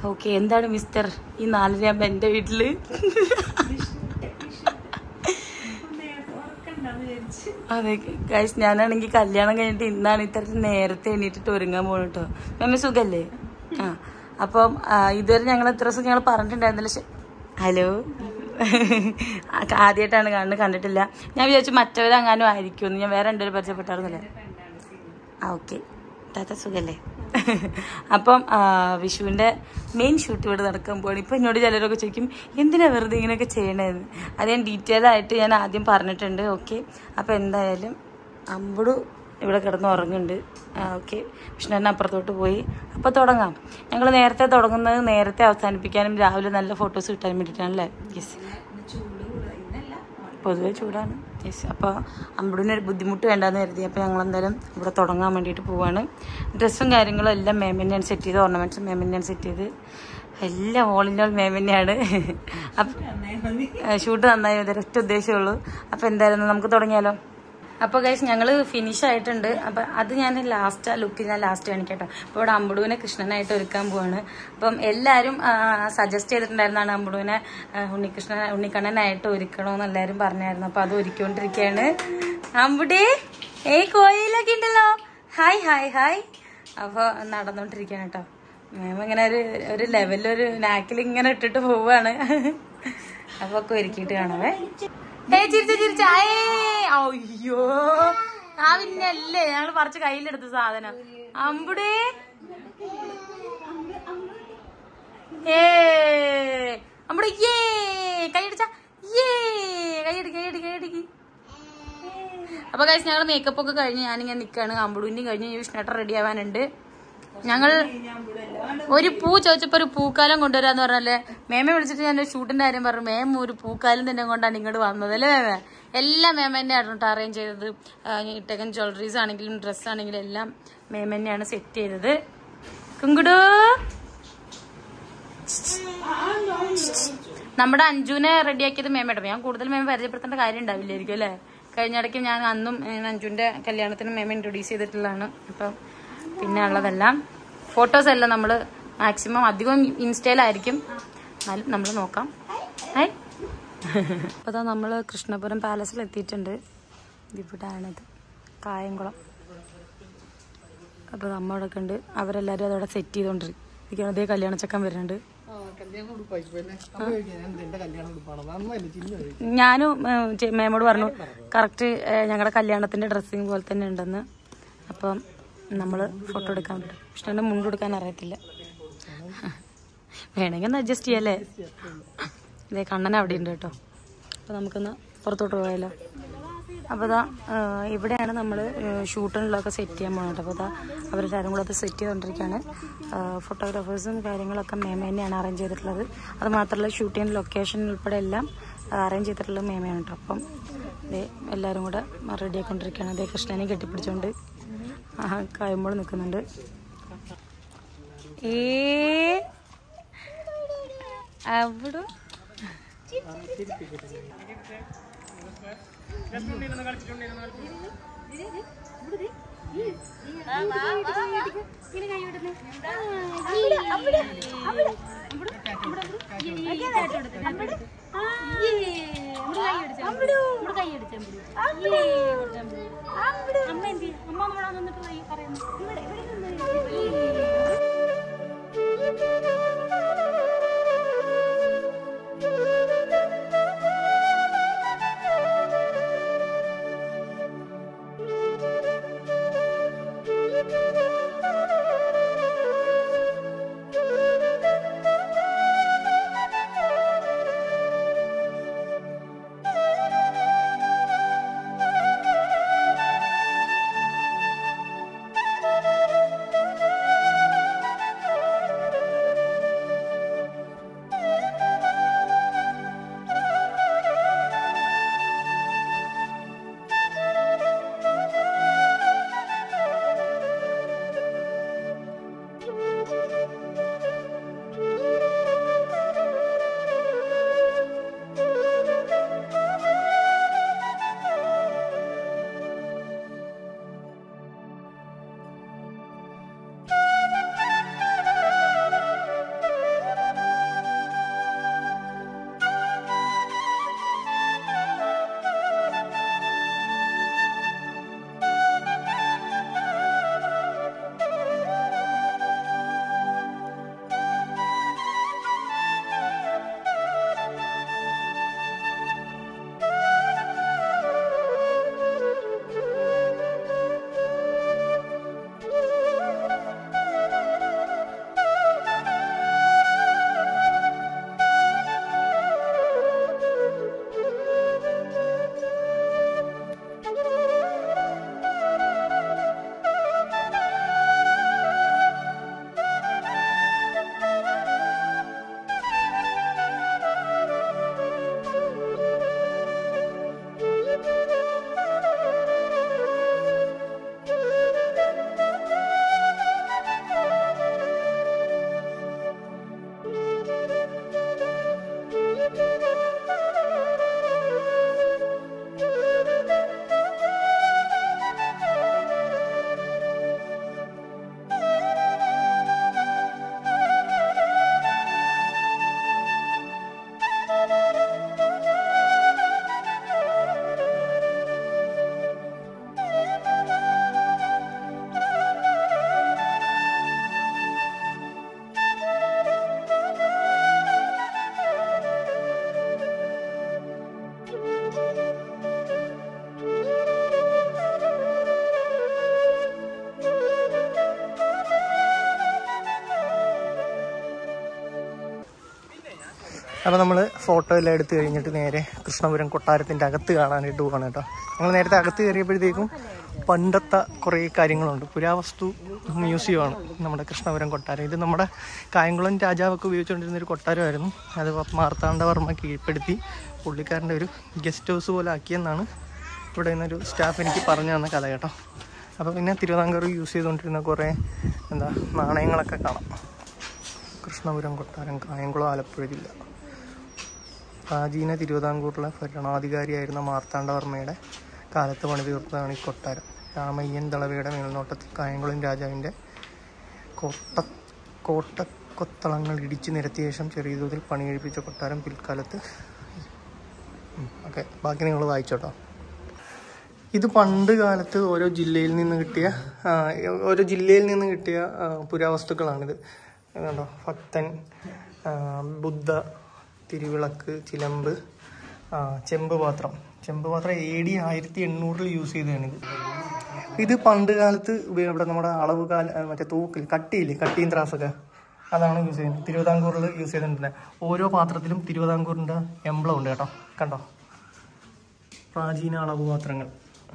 okay എന്താണ് mister ഈ നാലരയാകുമ്പോ എന്റെ വീട്ടില് അതെ ഗൈസ് ഞാനാണെങ്കിൽ കല്യാണം കഴിഞ്ഞിട്ട് ഇന്നാണ് ഇത്ര നേരത്തെ എണീറ്റിട്ട് ഒരുങ്ങാൻ പോണ കേട്ടോ മെമ്മ സുഖല്ലേ ആ അപ്പം ആ, ഇതുവരെ ഞങ്ങൾ എത്ര ദിവസം ഞങ്ങൾ പറഞ്ഞിട്ടുണ്ടായിരുന്നില്ല ശ- ഹലോ ആദ്യമായിട്ടാണ് കാണുന്നത് കണ്ടിട്ടില്ല ഞാൻ വിചാരിച്ചു മറ്റവരെങ്ങാനും ആയിരിക്കുമെന്ന് ഞാൻ വേറെ രണ്ടുപേരും പരിചയപ്പെട്ടായിരുന്നില്ല ആ ഓക്കെ താത്ത സുഖല്ലേ അപ്പം ആ, വിഷുവിന്റെ മെയിൻ ഷൂട്ട് ഇവിടെ നടക്കാൻ പോവാണ് ഇപ്പൊ എന്നോട് ചിലരൊക്കെ ചോദിക്കും എന്തിനാ വെറുതെ ഇങ്ങനെയൊക്കെ ചെയ്യണേന്ന് അത് ഞാൻ ഡീറ്റെയിൽ ആയിട്ട് ഞാൻ ആദ്യം പറഞ്ഞിട്ടുണ്ട് ഓക്കെ അപ്പൊ എന്തായാലും അമ്പുടു ഇവിടെ കിടന്ന് ഉറങ്ങുന്നുണ്ട് ഓക്കെ വിഷ്ണുവിനെ അപ്പുറത്തോട്ട് പോയി അപ്പോൾ തുടങ്ങാം ഞങ്ങൾ നേരത്തെ തുടങ്ങുന്നത് നേരത്തെ അവസാനിപ്പിക്കാനും രാവിലെ നല്ല ഫോട്ടോസ് കിട്ടാനും വേണ്ടിയിട്ടാണല്ലേ യെസ് പൊതുവെ ചൂടാണ് യെസ് അപ്പോൾ അമ്പടിന് ഒരു ബുദ്ധിമുട്ട് വേണ്ടാന്ന് കരുതി അപ്പോൾ ഞങ്ങൾ എന്തായാലും ഇവിടെ തുടങ്ങാൻ വേണ്ടിയിട്ട് പോവാണ് ഡ്രസ്സും കാര്യങ്ങളും എല്ലാം മേം തന്നെയാണ് സെറ്റ് ചെയ്ത് ഓർണമെൻറ്റ്സും മേം തന്നെയാണ് സെറ്റ് ചെയ്ത് എല്ലാം ഓൾ ഇൻ ഓൾ മേം തന്നെയാണ് അപ്പം ഷൂട്ട് നന്നായി ഒരൊറ്റ ഉദ്ദേശമുള്ളൂ അപ്പോൾ എന്തായാലും നമുക്ക് തുടങ്ങിയാലോ അപ്പോൾ ഗൈസ് ഞങ്ങൾ ഫിനിഷ് ആയിട്ടുണ്ട് അപ്പം അത് ഞാൻ ലാസ്റ്റ് ലുക്ക് ഞാൻ ലാസ്റ്റ് കാണിക്കട്ടോ അപ്പോൾ ഇവിടെ അമ്പുടുവിനെ കൃഷ്ണനായിട്ട് ഒരുക്കാൻ പോവാണ് അപ്പം എല്ലാവരും സജസ്റ്റ് ചെയ്തിട്ടുണ്ടായിരുന്നാണ് അമ്പുടുവിനെ ആ, ഉണ്ണികൃഷ്ണൻ ഉണ്ണിക്കണ്ണനായിട്ട് ഒരുക്കണമെന്ന് എല്ലാവരും പറഞ്ഞായിരുന്നു അപ്പോൾ അത് ഒരുക്കിക്കൊണ്ടിരിക്കുകയാണ് അമ്പുടി ഏയ് കോയിലൊക്കെ ഉണ്ടല്ലോ ഹായ് ഹായ് ഹായ് അപ്പോൾ നടന്നുകൊണ്ടിരിക്കുകയാണ് കേട്ടോ മാം ഇങ്ങനെ ഒരു ഒരു ലെവലിൽ ഒരു നാക്കിൽ ഇങ്ങനെ ഇട്ടിട്ട് പോവാണ് അപ്പോൾ ഒക്കെ ഒരുക്കിയിട്ട് കാണാവേ ഏ ചിരിച്ച ചിരിച്ച അയ്യോ ആ പിന്നല്ലേ ഞങ്ങള് പറിച്ച് കയ്യിലെടുത്ത സാധനം അമ്പുടേ ഏ അമ്പുടെ ഏ കൈയടിച്ച ഏ കൈയടി കൈയടി കൈയടിക്ക് അപ്പൊ കഴിച്ച് ഞങ്ങൾ മേക്കപ്പ് ഒക്കെ കഴിഞ്ഞ് ഞാനിങ്ങനെ നിക്കാണ് അമ്പുടിന്റെയും കഴിഞ്ഞ് വിഷ്ണേട്ടൻ റെഡി ആവാനുണ്ട് ഞങ്ങൾ ഒരു പൂ ചോദിച്ചപ്പോ ഒരു പൂക്കാലം കൊണ്ടുവരാന്ന് പറഞ്ഞല്ലേ മേമ വിളിച്ചിട്ട് ഞാൻ ഒരു ഷൂട്ടിന്റെ കാര്യം പറഞ്ഞു മേം ഒരു പൂക്കാലം തന്നെ കൊണ്ടാണ് ഇങ്ങോട്ട് വന്നത് അല്ലേ മേമ എല്ലാം മേമ തന്നെയാണ് കേട്ടോ അറേഞ്ച് ചെയ്തത് ആ, ഇട്ടകൻ ജ്വല്ലറീസ് ആണെങ്കിലും ഡ്രസ്സ് ആണെങ്കിലും എല്ലാം മേമ തന്നെയാണ് സെറ്റ് ചെയ്തത് കുങ്കുടു നമ്മുടെ അഞ്ജുനെ റെഡിയാക്കിയത് മേമയുടെ ഞാൻ കൂടുതൽ മേമ പരിചയപ്പെടുത്തേണ്ട കാര്യം ഉണ്ടാവില്ലായിരിക്കും അല്ലേ കഴിഞ്ഞ ഇടയ്ക്ക് ഞാൻ അന്നും ഏ, അഞ്ജുന്റെ കല്യാണത്തിന് മേമ ഇൻട്രൊഡ്യൂസ് ചെയ്തിട്ടുള്ളതാണ് അപ്പം പിന്നെ ഉള്ളതെല്ലാം ഫോട്ടോസ് എല്ലാം നമ്മൾ മാക്സിമം അധികം ഇൻസ്റ്റയിലായിരിക്കും എന്നാലും നമ്മൾ നോക്കാം ഹായ് അപ്പോൾ അതാ നമ്മൾ കൃഷ്ണപുരം പാലസിൽ എത്തിയിട്ടുണ്ട് ഇവിടാണിത് കായംകുളം അപ്പോൾ നമ്മ അവിടെ ഉണ്ട് അവരെല്ലാവരും അതവിടെ സെറ്റ് ചെയ്തുകൊണ്ടിരിക്കും അതേ കല്യാണ ചക്കൻ വരുന്നുണ്ട് ഞാനും ഏഹ്, ചെ- മേമോട് പറഞ്ഞു കറക്റ്റ് ഞങ്ങളുടെ കല്യാണത്തിന്റെ ഡ്രസ്സിങ് പോലെ തന്നെ ഉണ്ടെന്ന് അപ്പം നമ്മൾ ഫോട്ടോ എടുക്കാൻ പറ്റും പക്ഷെ എന്നെ മുണ്ട് എടുക്കാൻ അറിയത്തില്ല വേണമെങ്കിൽ ഒന്ന് അഡ്ജസ്റ്റ് ചെയ്യല്ലേ ഇതേ കണ്ണൻ അവിടെ ഉണ്ട് കേട്ടോ അപ്പൊ നമുക്കൊന്ന് പുറത്തോട്ട് പോയാലോ അപ്പോൾ ഇതാ ഏഹ്, ഇവിടെയാണ് നമ്മൾ ഷൂട്ടിനുള്ളതൊക്കെ സെറ്റ് ചെയ്യാൻ പോകുന്നത് അപ്പോൾ ഇതാ അവരെല്ലാവരും കൂടെ അത് സെറ്റ് ചെയ്തുകൊണ്ടിരിക്കുകയാണ് ഫോട്ടോഗ്രാഫേഴ്സും കാര്യങ്ങളൊക്കെ മേമ തന്നെയാണ് അറേഞ്ച് ചെയ്തിട്ടുള്ളത് അത് മാത്രമല്ല ഷൂട്ടിങ് ലൊക്കേഷൻ ഉൾപ്പെടെ എല്ലാം അറേഞ്ച് ചെയ്തിട്ടുള്ളത് മേമയാണ് കേട്ടോ അപ്പം ദേ എല്ലാവരും കൂടെ റെഡി ആയിക്കൊണ്ടിരിക്കുകയാണ് അതേ കൃഷ്ണനെ കെട്ടിപ്പിടിച്ചുകൊണ്ട് കായുമ്പോൾ നിൽക്കുന്നുണ്ട് ഏ അവിടെ അപ്പോൾ നമ്മൾ ഫോട്ടോ എല്ലാം എടുത്തു കഴിഞ്ഞിട്ട് നേരെ കൃഷ്ണപുരം കൊട്ടാരത്തിൻ്റെ അകത്ത് കാണാനായിട്ട് പോവാണ് കേട്ടോ ഞങ്ങൾ നേരത്തെ അകത്ത് കയറിയപ്പോഴത്തേക്കും പണ്ടത്തെ കുറേ കാര്യങ്ങളുണ്ട് പുരാവസ്തു മ്യൂസിയമാണ് നമ്മുടെ കൃഷ്ണപുരം കൊട്ടാരം ഇത് നമ്മുടെ കായംകുളം രാജാവൊക്കെ ഉപയോഗിച്ചുകൊണ്ടിരുന്ന ഒരു കൊട്ടാരമായിരുന്നു അത് മാർത്താണ്ഡവർമ്മ കീഴ്പ്പെടുത്തി പുള്ളിക്കാരൻ്റെ ഒരു ഗസ്റ്റ് ഹൗസ് പോലെ ആക്കിയെന്നാണ് ഇവിടെ നിന്നൊരു സ്റ്റാഫ് എനിക്ക് പറഞ്ഞു തന്ന കഥ കേട്ടോ അപ്പോൾ പിന്നെ തിരുവിതാംകൂർ യൂസ് ചെയ്തുകൊണ്ടിരുന്ന കുറേ എന്താ നാണയങ്ങളൊക്കെ കാണാം കൃഷ്ണപുരം കൊട്ടാരം കായംകുളം ആലപ്പുഴ ജില്ല പ്രാചീന തിരുവിതാംകൂറിലെ ഭരണാധികാരിയായിരുന്ന മാർത്താണ്ഡവർമ്മയുടെ കാലത്ത് പണി തീർത്തതാണ് ഈ കൊട്ടാരം രാമയ്യൻ ദളവയുടെ മേൽനോട്ടത്തിൽ കായംകുളം രാജാവിൻ്റെ കോട്ട കോട്ടക്കൊത്തളങ്ങൾ ഇടിച്ചു നിരത്തിയ ശേഷം ചെറിയ തോതിൽ പണി കഴിപ്പിച്ച കൊട്ടാരം പിൽക്കാലത്ത് ഓക്കെ ബാക്കി നിങ്ങൾ വായിച്ചോട്ടോ ഇത് പണ്ട് കാലത്ത് ഓരോ ജില്ലയിൽ നിന്ന് കിട്ടിയ ആ, ഓരോ ജില്ലയിൽ നിന്ന് കിട്ടിയ ആ, പുരാവസ്തുക്കളാണിത് കണ്ടോ ഭക്തൻ ആ, ബുദ്ധ തിരുവിളക്ക് ചിലമ്പ് ആ, ചെമ്പ് പാത്രം ചെമ്പ് പാത്രം എ ഡി ആയിരത്തി എണ്ണൂറിൽ യൂസ് ചെയ്തതാണിത് ഇത് പണ്ട് കാലത്ത് ഉപയോഗ- ഇവിടെ നമ്മുടെ അളവ് കാല ആ, മറ്റേ തൂക്കിൽ കട്ടിയില്ലേ കട്ടിയും ത്രാസൊക്കെ അതാണ് യൂസ് ചെയ്യുന്നത് തിരുവിതാംകൂറിൽ യൂസ് ചെയ്തിട്ടുള്ളത് ഓരോ പാത്രത്തിലും തിരുവിതാംകൂറിൻ്റെ എംബ്ലം ഉണ്ട് കേട്ടോ കണ്ടോ പ്രാചീന അളവ് പാത്രങ്ങൾ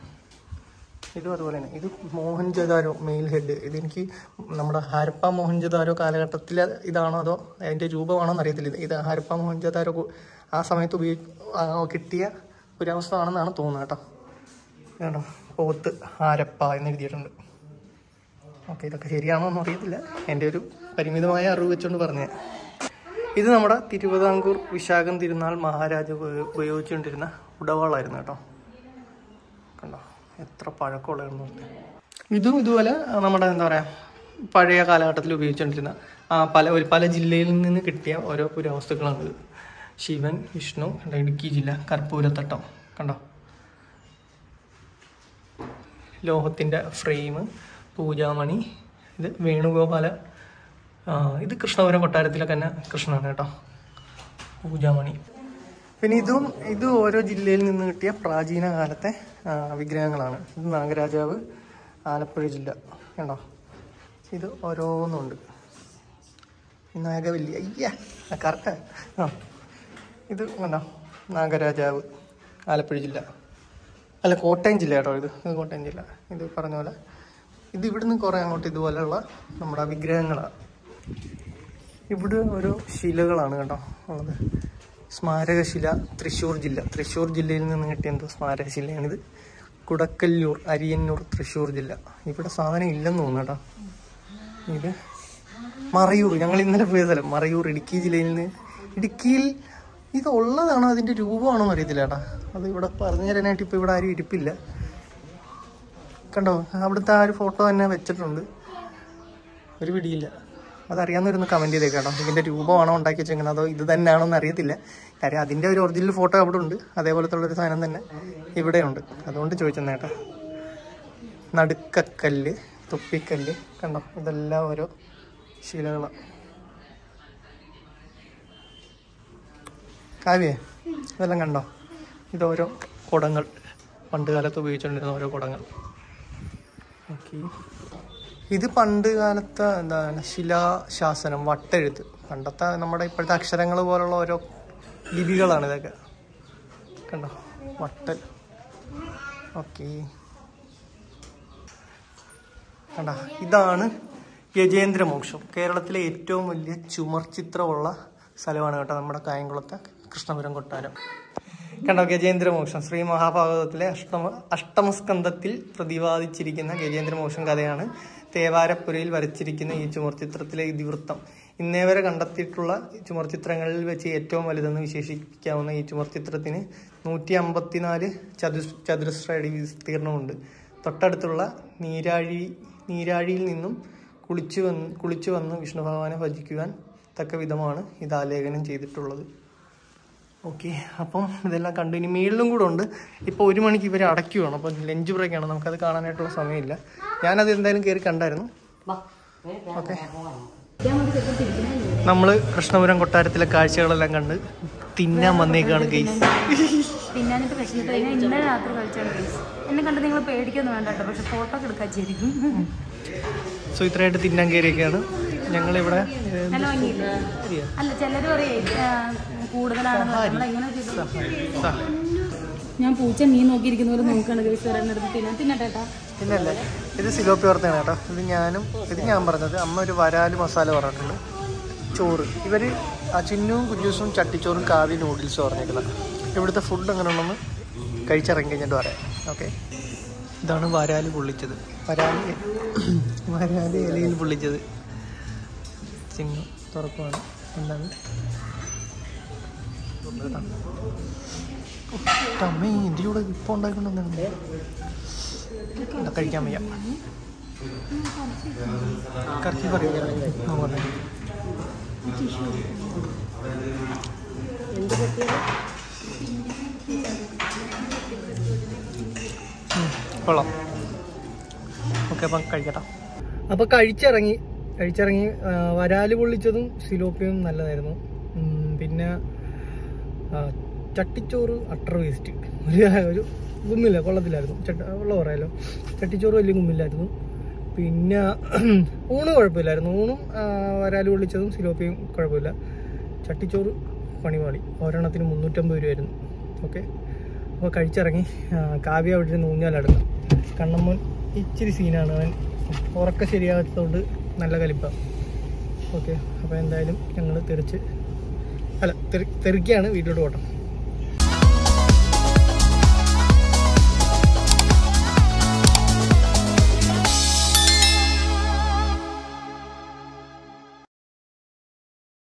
ഇതും അതുപോലെ തന്നെ ഇത് മോഹൻജദാരോ മെയിൽ ഹെഡ് ഇതെനിക്ക് നമ്മുടെ ഹാരപ്പ മോഹൻജദാരോ കാലഘട്ടത്തിലെ ഇതാണോ അതോ അതിൻ്റെ രൂപമാണോ എന്നറിയത്തില്ല ഇത് ഇത് ഹാരപ്പ മോഹൻജദാരോ കു- ആ സമയത്ത് ഉപയോഗി ആ, കിട്ടിയ പുരാവസ്ഥ ആണെന്നാണ് തോന്നുന്നത് കേട്ടോ കേട്ടോ പോത്ത് ഹാരപ്പ എന്ന് എഴുതിയിട്ടുണ്ട് ഓക്കെ ഇതൊക്കെ ശരിയാണോ എന്ന് അറിയത്തില്ല എൻ്റെ ഒരു പരിമിതമായ അറിവ് വെച്ചുകൊണ്ട് പറഞ്ഞ ഇത് നമ്മുടെ തിരുവിതാംകൂർ വിശാഖം തിരുനാൾ മഹാരാജ ഉപയോ- ഉപയോഗിച്ചുകൊണ്ടിരുന്ന ഉടവാളായിരുന്നു കേട്ടോ കണ്ടോ എത്ര പഴക്കമുള്ളതെന്ന് പറഞ്ഞാൽ ഇതും ഇതുപോലെ നമ്മുടെ എന്താ പറയുക പഴയ കാലഘട്ടത്തിൽ ഉപയോഗിച്ചുകൊണ്ടിരുന്ന ആ, പല ഒരു പല ജില്ലയിൽ നിന്ന് കിട്ടിയ ഓരോ പുരാവസ്തുക്കളാണ് ഇത് ശിവൻ വിഷ്ണു കണ്ടോ, ഇടുക്കി ജില്ല കർപ്പൂരത്തട്ടം കണ്ടോ ലോഹത്തിൻ്റെ ഫ്രെയിം പൂജാമണി ഇത് വേണുഗോപാല ആ, ഇത് കൃഷ്ണപുരം കൊട്ടാരത്തിലെ തന്നെ കൃഷ്ണനാണ് കേട്ടോ പൂജാമണി പിന്നെ ഇതും ഇത് ഓരോ ജില്ലയിൽ നിന്ന് കിട്ടിയ പ്രാചീന കാലത്തെ ആ, വിഗ്രഹങ്ങളാണ് ഇത് നാഗരാജാവ് ആലപ്പുഴ ജില്ല കണ്ടോ ഇത് ഓരോന്നുണ്ട് ഈ നാഗവല്ലി അയ്യ കറക്റ്റ് ആ ഇത് കണ്ടോ നാഗരാജാവ് ആലപ്പുഴ ജില്ല അല്ല കോട്ടയം ജില്ല കേട്ടോ ഇത് ഇത് കോട്ടയം ജില്ല ഇത് പറഞ്ഞ പോലെ ഇത് ഇവിടുന്ന് കുറേ അങ്ങോട്ട് ഇതുപോലെയുള്ള നമ്മുടെ വിഗ്രഹങ്ങളാണ് ഇവിടെ ഓരോ ശിലകളാണ് കേട്ടോ ഉള്ളത് സ്മാരകശില തൃശ്ശൂർ ജില്ല തൃശ്ശൂർ ജില്ലയിൽ നിന്ന് കിട്ടിയ എന്തോ സ്മാരകശിലയാണിത് കുടക്കല്ലൂർ അരിയന്നൂർ തൃശ്ശൂർ ജില്ല ഇവിടെ സാധനം ഇല്ലെന്ന് തോന്നുന്നു കേട്ടോ ഇത് മറയൂർ ഞങ്ങൾ ഇന്നലെ പോയ സ്ഥലം മറയൂർ ഇടുക്കി ജില്ലയിൽ നിന്ന് ഇടുക്കിയിൽ ഇത് ഉള്ളതാണോ അതിൻ്റെ രൂപമാണോ എന്ന് അറിയത്തില്ല ചേട്ടാ അത് ഇവിടെ പറഞ്ഞു തരാനായിട്ട് ഇപ്പോൾ ഇവിടെ ആരും ഇരിപ്പില്ല കണ്ടോ അവിടുത്തെ ആ ഒരു ഫോട്ടോ തന്നെ വെച്ചിട്ടുണ്ട് ഒരു പിടിയില്ല അതറിയാവുന്നവരൊന്ന് കമൻറ്റ് ചെയ്തേക്കാം കേട്ടോ ഇതിൻ്റെ രൂപമാണോ ഉണ്ടാക്കി വെച്ചേക്കുന്നത് അതോ ഇത് തന്നെയാണോ എന്ന് അറിയത്തില്ല കാര്യം അതിൻ്റെ ഒരു ഒറിജിനൽ ഫോട്ടോ അവിടെ ഉണ്ട് അതേപോലത്തെ ഉള്ളൊരു സാധനം തന്നെ ഇവിടെയുണ്ട് അതുകൊണ്ട് ചോദിച്ചെന്നേ കേട്ടോ നടുക്കക്കല്ല് തുപ്പിക്കല്ല് കണ്ടോ ഇതെല്ലാം ഓരോ ശിലകളാണ് കാവ്യേ ഇതെല്ലാം കണ്ടോ ഇതോരോ കുടങ്ങൾ പണ്ട് കാലത്ത് ഉപയോഗിച്ചുകൊണ്ടിരുന്ന ഓരോ കുടങ്ങൾ ഓക്കെ ഇത് പണ്ട് കാലത്തെ എന്താണ് ശിലാശാസനം വട്ടെഴുത്ത് പണ്ടത്തെ നമ്മുടെ ഇപ്പോഴത്തെ അക്ഷരങ്ങൾ പോലുള്ള ഓരോ ലിപികളാണ് ഇതൊക്കെ കണ്ടോ വട്ടൽ ഓക്കെ കണ്ട ഇതാണ് ഗജേന്ദ്രമോക്ഷം കേരളത്തിലെ ഏറ്റവും വലിയ ചുമർ ചിത്രമുള്ള സ്ഥലമാണ് കേട്ടോ നമ്മുടെ കായംകുളത്തെ കൃഷ്ണപുരം കൊട്ടാരം കണ്ടോ ഗജേന്ദ്രമോക്ഷം ശ്രീ മഹാഭാഗവതത്തിലെ അഷ്ടമ അഷ്ടമസ്കന്ധത്തിൽ പ്രതിപാദിച്ചിരിക്കുന്ന ഗജേന്ദ്രമോക്ഷം കഥയാണ് തേവാരപ്പുരയിൽ വരച്ചിരിക്കുന്ന ഈ ചുമർ ചിത്രത്തിലെ ഇതിവൃത്തം ഇന്നേ വരെ കണ്ടെത്തിയിട്ടുള്ള ചുമർ ചിത്രങ്ങളിൽ വെച്ച് ഏറ്റവും വലുതെന്ന് വിശേഷിപ്പിക്കാവുന്ന ഈ ചുമർ ചിത്രത്തിന് നൂറ്റി അമ്പത്തിനാല് ചതു ചതുരശ്ര അടി വിസ്തീർണമുണ്ട് തൊട്ടടുത്തുള്ള നീരാഴി നീരാഴിയിൽ നിന്നും കുളിച്ചു വന്ന് കുളിച്ചു വന്ന് വിഷ്ണു ഭഗവാനെ ഭജിക്കുവാൻ തക്ക വിധമാണ് ഇത് ആലേഖനം ചെയ്തിട്ടുള്ളത് ഓക്കെ അപ്പം ഇതെല്ലാം കണ്ടു ഇനി മേളിലും കൂടെ ഉണ്ട് ഇപ്പോൾ ഒരു മണിക്ക് ഇവർ അടയ്ക്കുവാണ് അപ്പം ലഞ്ച് ബ്രേക്കാണ് നമുക്കത് കാണാനായിട്ടുള്ള സമയമില്ല ഞാനത് എന്തായാലും കയറി കണ്ടായിരുന്നു ഓക്കെ നമ്മൾ കൃഷ്ണപുരം കൊട്ടാരത്തിലെ കാഴ്ചകളെല്ലാം കണ്ട് തിന്നാൻ വന്നേക്കാണ് ഗെയ്സ് തിന്നാനിട്ട് വിശന്നിട്ട് കഴിഞ്ഞാൽ ഇന്നലെ രാത്രി കഴിച്ചാണ് ഗൈസ് എന്നെ കണ്ട് നിങ്ങൾ പേടിക്കൊന്നും വേണ്ട കേട്ടോ പക്ഷെ ഫോട്ടോ ഒക്കെ എടുക്കാൻ ശരിക്കും സോ ഇത്രയായിട്ട് തിന്നാൻ കയറിയൊക്കെയാണ് ഞങ്ങളിവിടെ നല്ല ഭംഗിയില്ലേ അല്ല ചിലർ പറയേ കൂടുതലാണെന്ന് നമ്മൾ എങ്ങനെ ഞാൻ പൂച്ച മീൻ നോക്കിയിരിക്കുന്ന പോലെ നോക്കുകയാണ് ഗൈസ് ഒരെണ്ണെടുത്ത് തിന്നാൻ തിന്നട്ടേട്ടാ പിന്നല്ലേ ഇത് സിലോപ്പി ഓർത്താണ് കേട്ടോ ഇത് ഞാനും ഇത് ഞാൻ പറഞ്ഞത് അമ്മ ഒരു വരാല് മസാല പറഞ്ഞിട്ടുണ്ട് ചോറ് ഇവർ ആ ചിന്നും കുഞ്ഞൂസും ചട്ടിച്ചോറും കാവി നൂഡിൽസും പറഞ്ഞേക്കുന്നത് ഇവിടുത്തെ ഫുഡ് എങ്ങനെ ഉണ്ടെന്ന് കഴിച്ചിറങ്ങി കഴിഞ്ഞിട്ട് പറയാം ഓക്കെ ഇതാണ് വരാല് പൊള്ളിച്ചത് വരാല് വരാല് ഇലയിൽ പൊള്ളിച്ചത് ചിന്നു തുറക്കുവാണ് എന്താണ് അമ്മ ഇതിൻ്റെ കൂടെ ഇപ്പം ഉണ്ടാക്കിക്കൊണ്ടെന്നാണ് ഇവിടെ കഴിക്കാൻ വയ്യ കറക്കി പറയും നോക്കട്ടെ ഉം, കൊള്ളാം ഓക്കെ അപ്പം കഴിക്കട്ടെ അപ്പോൾ കഴിച്ചിറങ്ങി കഴിച്ചിറങ്ങി ആ, വരാല് പൊള്ളിച്ചതും സിലോപ്പിയും നല്ലതായിരുന്നു ഉം, പിന്നെ ആ, ചട്ടിച്ചോറ് അട്ടർ വേസ്റ്റ് ഒരു ഒരു ഗുമ്മില്ല കൊള്ളത്തില്ലായിരുന്നു ചട്ട ഉള്ള പറയാലോ ചട്ടിച്ചോറ് വലിയ ഗുമ്മില്ലായിരുന്നു പിന്നെ ഊണ് കുഴപ്പമില്ലായിരുന്നു ഊണും ആ, വരാല് പൊള്ളിച്ചതും സിലോപ്പിയും കുഴപ്പമില്ല ചട്ടിച്ചോറ് പണിപാളി ഒരെണ്ണത്തിന് മുന്നൂറ്റമ്പത് രൂപയായിരുന്നു ഓക്കെ അപ്പോൾ കഴിച്ചിറങ്ങി ആ, കാവ്യ അവിടെ ഇരുന്ന് ഊഞ്ഞാലടക്കാം കണ്ണമ്മോൻ ഇച്ചിരി സീനാണ് അവൻ ഉറക്കം ശരിയാകാത്തതുകൊണ്ട് നല്ല കലിപ്പ ഓക്കെ അപ്പോൾ എന്തായാലും ഞങ്ങൾ തെറിച്ച് അല്ല തെറി തെറിക്കുകയാണ് വീട്ടിലോട്ട് പോട്ടെ